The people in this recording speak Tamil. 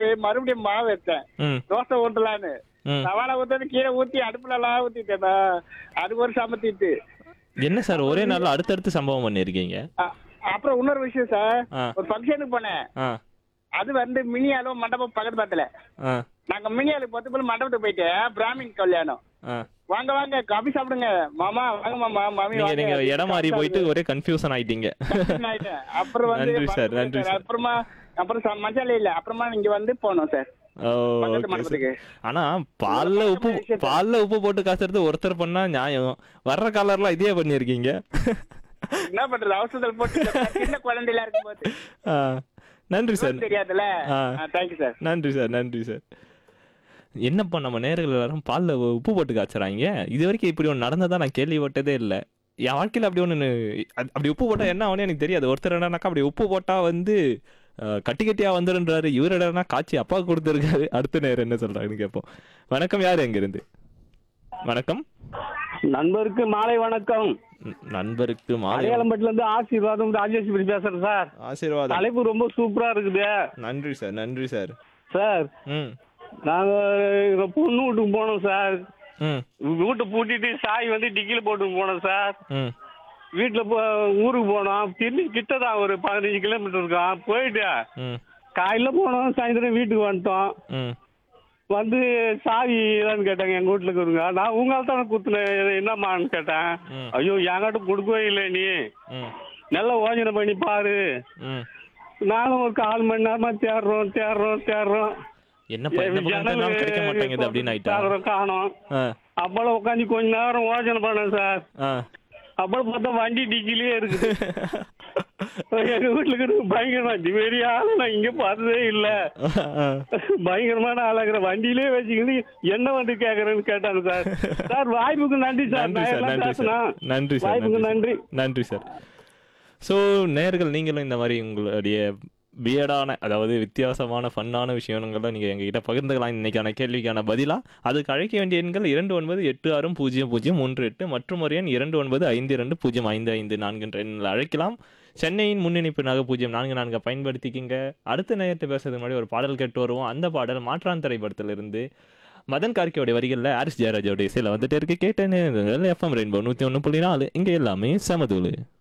மறுபடியும் மாவு எடுத்தேன் ம் தோசை ஊட்டலான்னு ம் சவாலை ஊத்தது கீழே ஊத்தி அடுப்புல எல்லாம் ஊத்திட்டேனா அது ஒரு சமத்திட்டு என்ன சார் ஒரே நாள்ல அடுத்தடுத்து சம்பவம் பண்ணியிருக்கீங்க அ- அப்புறம் இன்னொரு விஷயம் சார் ஆ ஒரு ஃபங்க்ஷனுக்கு போனேன் ஆ அது வந்து மினி அளவு மண்டபம் பக்கத்து பக்கத்துல ஆ நாங்க மினி அளவு பத்து பேர் மண்டபத்துக்கு போயிட்டு பிராமின் கல்யாணம் ஆ வாங்க வாங்க காபி சாப்பிடுங்க மாமா வாங்க மாமா மாமி நீங்க வாங்க நீங்க இடம் மாறி காபி போயிட்டு ஒரே கன்ஃபியூஷன் ஆயிட்டீங்க சாப்பிடுங்க. ஆயிட்டேன். அப்புறம் வந்து நன்றி சார், பக்கத்துல நன்றி சார். சார். அப்புறமா அப்புறம் ச- மசாலா இல்ல அப்புறமா இங்க வந்து போனோம் சார் ஓ, பக்கத்து okay, sir. மண்டபத்துக்கு ஆனா பால்ல உப்பு விஷயத்த- பால்ல உப்பு போட்டு காசுறது ஒருத்தர் பண்ணா நியாயம் வர்ற காலர்லாம் இதே பண்ணியிருக்கீங்க என்ன பண்றது அவசரத்தில் போட்டு சின்ன குழந்தையில இருக்கும்போது ஆ, நன்றி சார் ஒண்ணும் தெரியாதுல்ல ஆ. தேங்க்யூ சார் நன்றி சார் நன்றி சார் என்னப்பா நம்ம நேர்கள் எல்லாரும் பால்ல உப்பு போட்டு காய்ச்சறாங்க இது வரைக்கும் இப்படி ஒன்று நடந்ததா நான் கேள்விப்பட்டதே இல்லை என் வாழ்க்கையில் அப்படி ஒன்று அப்படி உப்பு போட்டால் என்ன ஆகும்னு எனக்கு தெரியாது ஒருத்தர் என்னன்னாக்கா அப்படி உப்பு போட்டால் வந்து அஹ், கட்டி கட்டியா வந்துருன்றாரு இவர் என்னன்னா காய்ச்சி அப்பா கொடுத்துருக்காரு அடுத்த நேரம் என்ன சொல்றாருன்னு கேட்போம் வணக்கம் யார் எங்கிருந்து வணக்கம் நண்பருக்கு மாலை வணக்கம் ந- நண்பருக்கு மாலை அடையாளம்பட்டில இருந்து ஆசீர்வாதம் ராஜேஸ்வரி பேசுறேன் சார் ஆசீர்வாதம் தலைப்பு ரொம்ப சூப்பரா இருக்குது நன்றி சார் நன்றி சார் சார் ம் நாங்க எங்க பொண்ணு வீட்டுக்கு போனோம் சார் ம் வீட்டை பூட்டிட்டு சாய் வந்து டிக்கில போட்டு போனோம் சார் ம் வீட்டுல போ ஊருக்கு போனோம் திரும்பி கிட்டதான் ஒரு பதினஞ்சு கிலோமீட்டர் இருக்கும் போயிட்டு ம் காலையில போனோம் சாயந்தரம் வீட்டுக்கு வந்துட்டோம் ம் வந்து சாவி இல்லைன்னு கேட்டாங்க எங்க வீட்டுல இருக்கிறவங்க நான் உங்களால தானே குத்துனேன் என்னம்மான்னு கேட்டேன் ம். ஐயோ என்கிட்ட கொடுக்கவே இல்லை நீ ம் நல்லா யோசனை பண்ணி பாரு ம் நானும் ஒரு கால் மணி நேரமா தேடுறோம் தேடுறோம் தேடுறோம் என்னப்பா இந்த பக்கம் தேடினாலும் கிடைக்க மாட்டேங்குது அப்படின்னு ஆயிட்டா தேடுறோம் காணோம் ஆ அப்பளம் உட்காந்து கொஞ்ச நேரம் யோசனை பண்ணேன் சார் ஆ அப்பளம் பார்த்தா வண்டி டிக்கிலே இருக்குது எங்க வீட்டுல இருக்கிற பயங்கரமா இது பெரிய ஆளு நான் இங்க பார்த்ததே இல்ல ஆ. பயங்கரமான ஆளாகிற வண்டியிலே வச்சுக்கிட்டு என்ன வந்து கேக்குறேன்னு கேட்டாங்க சார் சார் வாய்ப்புக்கு நன்றி சார் நன்றி நான் சார் எல்லாம் நன்றி சார் பேசினேன் நன்றி சார் வாய்ப்புக்கு நன்றி நன்றி சார். நன்றி சார் ஸோ நேர்கள் நீங்களும் இந்த மாதிரி உங்களுடைய வியடான அதாவது வித்தியாசமான ஃபன்னான விஷயங்களை நீங்கள் எங்ககிட்ட பகிர்ந்துக்கலாம் இன்னைக்கான கேள்விக்கான பதிலாக அதுக்கு அழைக்க வேண்டிய எண்கள் இரண்டு ஒன்பது எட்டு ஆறும் பூஜ்ஜியம் பூஜ்ஜியம் மூன்று எட்டு மற்றும் ஒரு எண் இரண்டு ஒன்பது ஐந்து இரண்டு பூஜ்ஜியம் ஐந்து ஐந்து நான்குன்ற எண்ணில் அழைக்கலாம் சென்னையின் முன்னிணைப்பினாக பூஜ்ஜியம் நான்கு நான்கு பயன்படுத்திக்கிங்க அடுத்த நேரத்தை பேசுறதுக்கு முன்னாடி ஒரு பாடல் கேட்டு வருவோம் அந்த பாடல் மாற்றான் திரைப்படத்திலிருந்து மதன் கார்கியோட வரிகளில் ஹாரிஸ் ஜெயராஜோட இசையில் வந்துட்டு இருக்கு கேட்டேன்னு எஃப்எம் ரெயின்போ நூற்றி ஒன்று புள்ளி நாலு இங்கே எல்லாமே சமதூளு